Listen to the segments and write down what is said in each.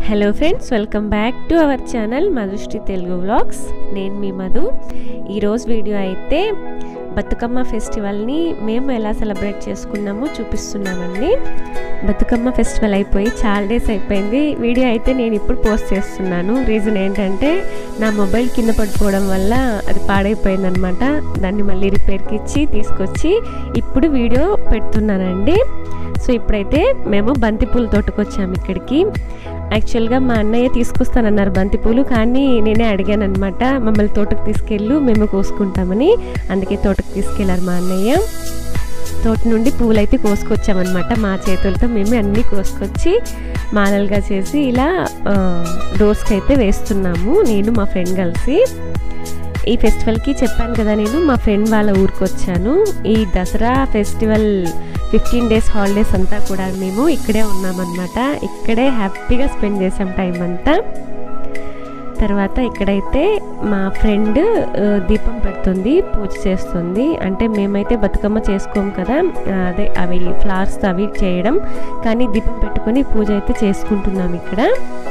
hello friends welcome back to our channel Madhushree Telugu vlogs నేను మీ మధు ఈరోజు వీడియో అయితే బతుకమ్మ ఫెస్టివల్ని మేము ఎలా సెలబ్రేట్ చేసుకున్నామో చూపిస్తున్నామండి బతుకమ్మ ఫెస్టివల్ అయిపోయి చాలా డేస్ అయిపోయింది వీడియో అయితే నేను ఇప్పుడు పోస్ట్ చేస్తున్నాను రీజన్ ఏంటంటే నా మొబైల్ కింద పడిపోవడం వల్ల అది పాడైపోయిందనమాట దాన్ని మళ్ళీ రిపేర్కి ఇచ్చి తీసుకొచ్చి ఇప్పుడు వీడియో పెడుతున్నానండి సో ఇప్పుడైతే మేము బంతిపూల తోటకు వచ్చాము ఇక్కడికి యాక్చువల్గా మా అన్నయ్య తీసుకొస్తానన్నారు బంతిపూలు కానీ నేనే అడిగాను అనమాట మమ్మల్ని తోటకు తీసుకెళ్ళు మేము కోసుకుంటామని అందుకే తోటకు తీసుకెళ్లారు మా అన్నయ్య తోట నుండి పూలు అయితే కోసుకొచ్చామన్నమాట మా చేతులతో మేము అన్నీ కోసుకొచ్చి మాలలుగా చేసి ఇలా డోర్స్కి అయితే వేస్తున్నాము నేను మా ఫ్రెండ్ కలిసి ఈ ఫెస్టివల్కి చెప్పాను కదా నేను మా ఫ్రెండ్ వాళ్ళ ఊరికి వచ్చాను ఈ Dasara festival fifteen days holidays అంతా కూడా మేము ఇక్కడే ఉన్నామన్నమాట ఇక్కడే హ్యాపీగా స్పెండ్ చేసాం టైం అంతా తర్వాత ఇక్కడైతే మా ఫ్రెండ్ దీపం పెడుతుంది పూజ చేస్తుంది అంటే మేమైతే బతుకమ్మ చేసుకోము కదా అదే అవి ఫ్లవర్స్ అవి చేయడం కానీ దీపం పెట్టుకొని పూజ అయితే చేసుకుంటున్నాం ఇక్కడ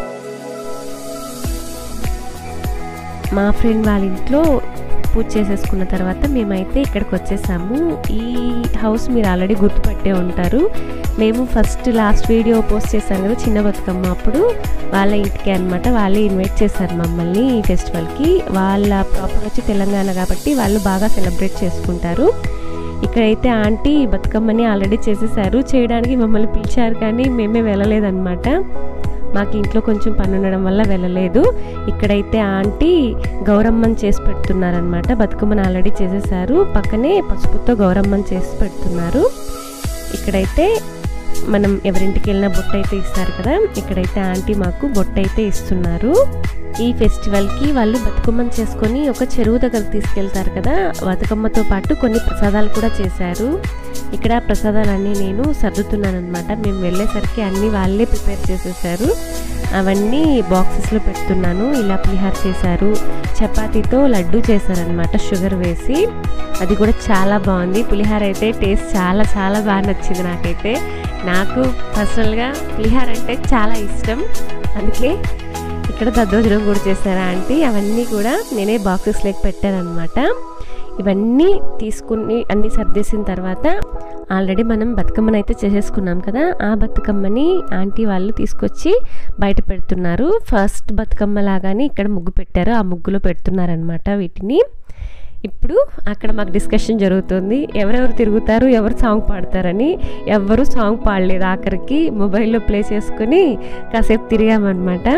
మా ఫ్రెండ్ వాళ్ళ ఇంట్లో పూజ చేసేసుకున్న తర్వాత మేమైతే ఇక్కడికి వచ్చేసాము ఈ హౌస్ మీరు ఆల్రెడీ గుర్తుపట్టే ఉంటారు మేము ఫస్ట్ లాస్ట్ వీడియో పోస్ట్ చేశాం కదా చిన్న బతుకమ్మ అప్పుడు వాళ్ళ ఇంటికి అనమాట వాళ్ళే ఇన్వైట్ చేశారు మమ్మల్ని ఈ ఫెస్టివల్కి వాళ్ళ ప్రాపర్ వచ్చి తెలంగాణ కాబట్టి వాళ్ళు బాగా సెలబ్రేట్ చేసుకుంటారు ఇక్కడైతే ఆంటీ బతుకమ్మని ఆల్రెడీ చేసేసారు చేయడానికి మమ్మల్ని పిలిచారు కానీ మేమే వెళ్ళలేదన్నమాట మాకు ఇంట్లో కొంచెం పని ఉండడం వల్ల వెళ్ళలేదు ఇక్కడైతే ఆంటీ గౌరమ్మని చేసి పెడుతున్నారనమాట బతుకమ్మని ఆల్రెడీ చేసేసారు పక్కనే పసుపుతో గౌరమ్మని చేసి పెడుతున్నారు ఇక్కడైతే మనం ఎవరింటికి వెళ్ళినా బొట్టు అయితే ఇస్తారు కదా ఇక్కడైతే ఆంటీ మాకు బొట్టు అయితే ఇస్తున్నారు ఈ ఫెస్టివల్కి వాళ్ళు బతుకమ్మని చేసుకొని ఒక చెరువు దగ్గర తీసుకెళ్తారు కదా బతుకమ్మతో పాటు కొన్ని ప్రసాదాలు కూడా చేశారు ఇక్కడ ప్రసాదాలన్నీ నేను సర్దుతున్నాను అనమాట మేము వెళ్ళేసరికి అన్నీ వాళ్ళే ప్రిపేర్ చేసేసారు అవన్నీ బాక్సెస్లో పెడుతున్నాను ఇలా పులిహార చేశారు చపాతీతో లడ్డు చేశారనమాట షుగర్ వేసి అది కూడా చాలా బాగుంది పులిహార అయితే టేస్ట్ చాలా చాలా బాగా నచ్చింది నాకైతే నాకు పర్సనల్గా పులిహార అంటే చాలా ఇష్టం అందుకే ఇక్కడ దద్దోజనం కూడా చేశారా ఆంటీ అవన్నీ కూడా నేనే బాక్సెస్లోకి పెట్టానమాట ఇవన్నీ తీసుకుని అన్నీ సర్దేసిన తర్వాత ఆల్రెడీ మనం బతుకమ్మని అయితే చేసేసుకున్నాం కదా ఆ బతుకమ్మని ఆంటీ వాళ్ళు తీసుకొచ్చి బయట పెడుతున్నారు ఫస్ట్ బతుకమ్మ లాగానే ఇక్కడ ముగ్గు పెట్టారు ఆ ముగ్గులో పెడుతున్నారనమాట వీటిని ఇప్పుడు అక్కడ మాకు డిస్కషన్ జరుగుతుంది ఎవరెవరు తిరుగుతారు ఎవరు సాంగ్ పాడతారని ఎవరు సాంగ్ పాడలేదు ఆఖరికి మొబైల్లో ప్లే చేసుకుని కాసేపు తిరిగామన్నమాట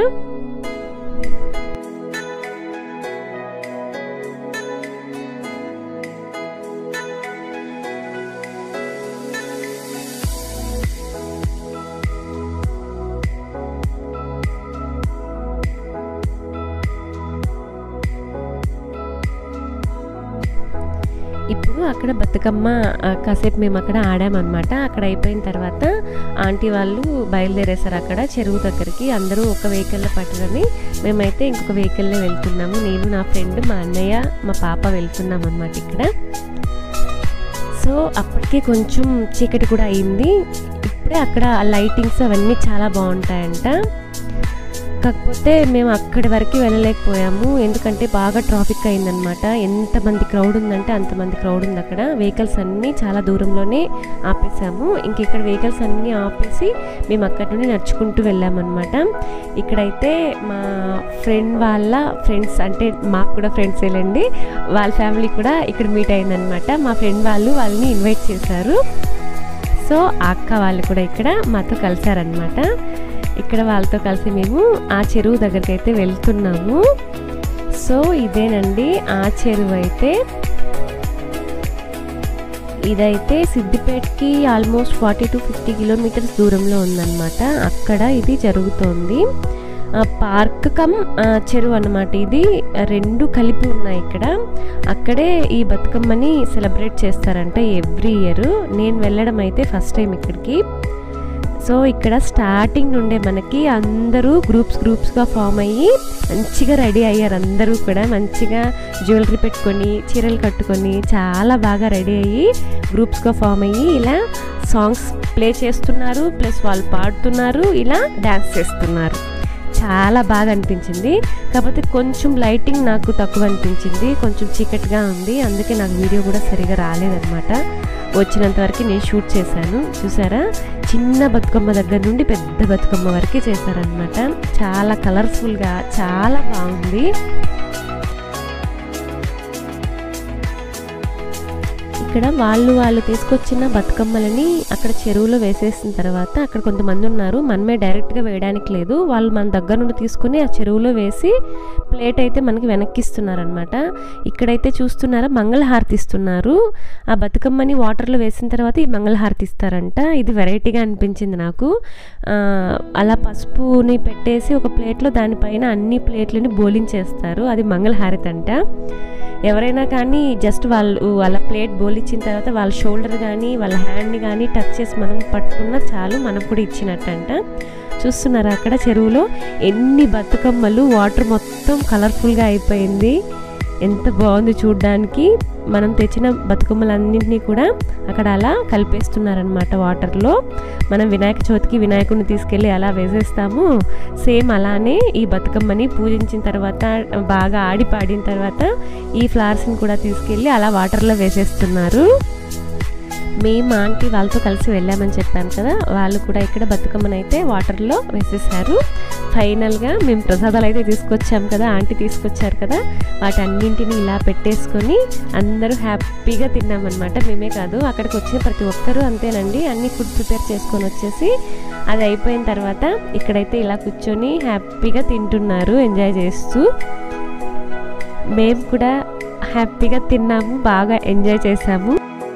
ఇప్పుడు అక్కడ బతుకమ్మ కాసేపు మేము అక్కడ ఆడామన్నమాట అక్కడ అయిపోయిన తర్వాత ఆంటీ వాళ్ళు బయలుదేరేశారు అక్కడ చెరువు దగ్గరికి అందరూ ఒక వెహికల్లో పట్టుకొని మేమైతే ఇంకొక వెహికల్లో వెళ్తున్నాము నేను నా ఫ్రెండ్ మా అన్నయ్య మా పాప వెళ్తున్నాం అనమాట ఇక్కడ సో అప్పటికే కొంచెం చీకటి కూడా అయింది ఇప్పుడే అక్కడ లైటింగ్స్ అవన్నీ చాలా బాగుంటాయంట కాకపోతే మేము అక్కడి వరకు వెళ్ళలేకపోయాము ఎందుకంటే బాగా ట్రాఫిక్ అయిందనమాట ఎంతమంది క్రౌడ్ ఉందంటే అంతమంది క్రౌడ్ ఉంది అక్కడ వెహికల్స్ అన్నీ చాలా దూరంలోనే ఆపేసాము ఇంక ఇక్కడ వెహికల్స్ అన్నీ ఆపేసి మేము అక్కడి నుండి నడుచుకుంటూ వెళ్ళామన్నమాట ఇక్కడైతే మా ఫ్రెండ్ వాళ్ళ ఫ్రెండ్స్ అంటే మాకు కూడా ఫ్రెండ్స్ వెళ్ళండి వాళ్ళ ఫ్యామిలీ కూడా ఇక్కడ మీట్ అయిందనమాట మా ఫ్రెండ్ వాళ్ళు వాళ్ళని ఇన్వైట్ చేశారు సో అక్క వాళ్ళు కూడా ఇక్కడ మాతో కలిసారనమాట ఇక్కడ వాళ్ళతో కలిసి మేము ఆ చెరువు దగ్గరికి అయితే వెళ్తున్నాము సో ఇదేనండి ఆ చెరువు అయితే ఇదైతే సిద్దిపేటకి almost forty to fifty kilometres దూరంలో ఉందన్నమాట అక్కడ ఇది జరుగుతోంది పార్క్ కమ్ చెరువు అనమాట ఇది రెండు కలిపి ఉన్నాయి ఇక్కడ అక్కడే ఈ బతుకమ్మని సెలబ్రేట్ చేస్తారంట ఎవ్రీ ఇయర్ నేను వెళ్ళడం అయితే ఫస్ట్ టైం ఇక్కడికి సో ఇక్కడ స్టార్టింగ్ నుండే మనకి అందరూ గ్రూప్స్ గ్రూప్స్గా ఫామ్ అయ్యి మంచిగా రెడీ అయ్యారు అందరూ కూడా మంచిగా జ్యువెలరీ పెట్టుకొని చీరలు కట్టుకొని చాలా బాగా రెడీ అయ్యి గ్రూప్స్గా ఫామ్ అయ్యి ఇలా సాంగ్స్ ప్లే చేస్తున్నారు ప్లస్ వాళ్ళు పాడుతున్నారు ఇలా డ్యాన్స్ చేస్తున్నారు చాలా బాగా అనిపించింది కాకపోతే కొంచెం లైటింగ్ నాకు తక్కువ అనిపించింది కొంచెం చీకటిగా ఉంది అందుకే నాకు వీడియో కూడా సరిగా రాలేదన్నమాట వచ్చినంత వరకు నేను షూట్ చేశాను చూసారా చిన్న బతుకమ్మ దగ్గర నుండి పెద్ద బతుకమ్మ వరకు చేశారనమాట చాలా కలర్ఫుల్గా చాలా బాగుంది ఇక్కడ వాళ్ళు వాళ్ళు తీసుకొచ్చిన బతుకమ్మలని అక్కడ చెరువులో వేసేసిన తర్వాత అక్కడ కొంతమంది ఉన్నారు మనమే డైరెక్ట్గా వేయడానికి లేదు వాళ్ళు మన దగ్గర నుండి తీసుకుని ఆ చెరువులో వేసి ప్లేట్ అయితే మనకి వెనక్కిస్తున్నారనమాట ఇక్కడైతే చూస్తున్నారా మంగళహారతి ఇస్తున్నారు ఆ బతుకమ్మని వాటర్లో వేసిన తర్వాత ఈ మంగళహారతి ఇస్తారంట ఇది వెరైటీగా అనిపించింది నాకు ఆ, అలా పసుపుని పెట్టేసి ఒక ప్లేట్లో దానిపైన అన్ని ప్లేట్లని బోలించేస్తారు అది మంగళహారతి అంట ఎవరైనా కానీ జస్ట్ వాళ్ళు వాళ్ళ ప్లేట్ బోల్ ఇచ్చిన తర్వాత వాళ్ళ షోల్డర్ కానీ వాళ్ళ హ్యాండ్ని కానీ టచ్ చేసి మనం పట్టుకున్నా చాలు మనకు కూడా ఇచ్చినట్టంట చూస్తున్నారా అక్కడ చెరువులో ఎన్ని బతుకమ్మలు వాటర్ మొత్తం కలర్ఫుల్గా అయిపోయింది ఎంత బాగుంది చూడ్డానికి మనం తెచ్చిన బతుకమ్మలన్నింటినీ కూడా అక్కడ అలా కలిపేస్తున్నారనమాట వాటర్లో మనం వినాయక చవితికి వినాయకుడిని తీసుకెళ్ళి అలా వేసేస్తాము సేమ్ అలానే ఈ బతుకమ్మని పూజించిన తర్వాత బాగా ఆడి పాడిన తర్వాత ఈ ఫ్లవర్స్ని కూడా తీసుకెళ్ళి అలా వాటర్లో వేసేస్తున్నారు మేము ఆంటీ వాళ్ళతో కలిసి వెళ్ళామని చెప్పాను కదా వాళ్ళు కూడా ఇక్కడ బతుకమ్మను అయితే వాటర్లో వేసేసారు ఫైనల్గా మేము ప్రసాదాలు అయితే తీసుకొచ్చాం కదా ఆంటీ తీసుకొచ్చారు కదా వాటన్నింటిని ఇలా పెట్టేసుకొని అందరూ హ్యాపీగా తిన్నామన్నమాట మేమే కాదు అక్కడికి వచ్చిన ప్రతి ఒక్కరూ అంతేనండి అన్ని ఫుడ్ ప్రిపేర్ చేసుకొని వచ్చేసి అది అయిపోయిన తర్వాత ఇక్కడైతే ఇలా కూర్చొని హ్యాపీగా తింటున్నారు ఎంజాయ్ చేస్తూ మేము కూడా హ్యాపీగా తిన్నాము బాగా ఎంజాయ్ చేసాము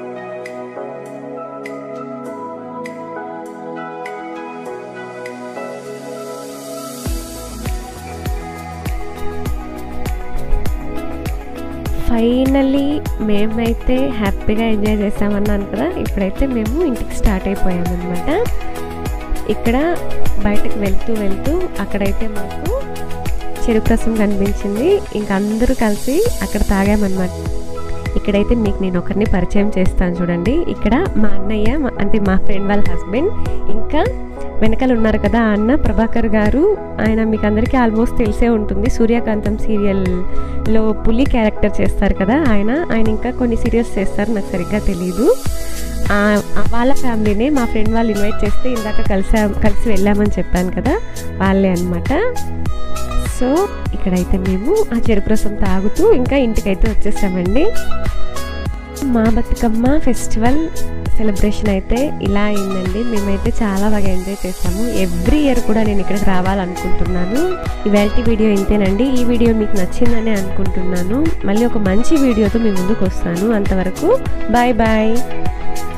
ఫైనల్లీ మేమైతే హ్యాపీగా ఎంజాయ్ చేసామన్నాను కదా ఇప్పుడైతే మేము ఇంటికి స్టార్ట్ అయిపోయామన్నమాట ఇక్కడ బయటకు వెళ్తూ వెళ్తూ అక్కడైతే మాకు చెరుకు రసం కనిపించింది ఇంక అందరూ కలిసి అక్కడ తాగామన్నమాట ఇక్కడైతే మీకు నేను ఒకరిని పరిచయం చేస్తాను చూడండి ఇక్కడ మా అన్నయ్య మా- అంటే మా ఫ్రెండ్ వాళ్ళ హస్బెండ్ ఇంకా వెనకాల ఉన్నారు కదా ఆ అన్న ప్రభాకర్ గారు ఆయన మీకు అందరికీ ఆల్మోస్ట్ తెలిసే ఉంటుంది సూర్యకాంతం సీరియల్లో పులి క్యారెక్టర్ చేస్తారు కదా ఆయన ఆయన ఇంకా కొన్ని సీరియల్స్ చేస్తారు నాకు సరిగ్గా తెలియదు ఆ- ఆ వాళ్ళ ఫ్యామిలీనే మా ఫ్రెండ్ వాళ్ళు ఇన్వైట్ చేస్తే ఇందాక కలిసా కలిసి వెళ్ళామని చెప్పాను కదా వాళ్ళే అన్నమాట సో ఇక్కడైతే మేము ఆ చెరుకు రసం తాగుతూ ఇంకా ఇంటికైతే వచ్చేసామండి మా బతుకమ్మ ఫెస్టివల్ సెలబ్రేషన్ అయితే ఇలా అయిందండి మేమైతే చాలా బాగా ఎంజాయ్ చేసాము ఎవ్రీ ఇయర్ కూడా నేను ఇక్కడికి రావాలనుకుంటున్నాను ఇవాళ వీడియో ఇంతేనండి ఈ వీడియో మీకు నచ్చిందని అనుకుంటున్నాను మళ్ళీ ఒక మంచి వీడియోతో మీ ముందుకు వస్తాను అంతవరకు బాయ్ బాయ్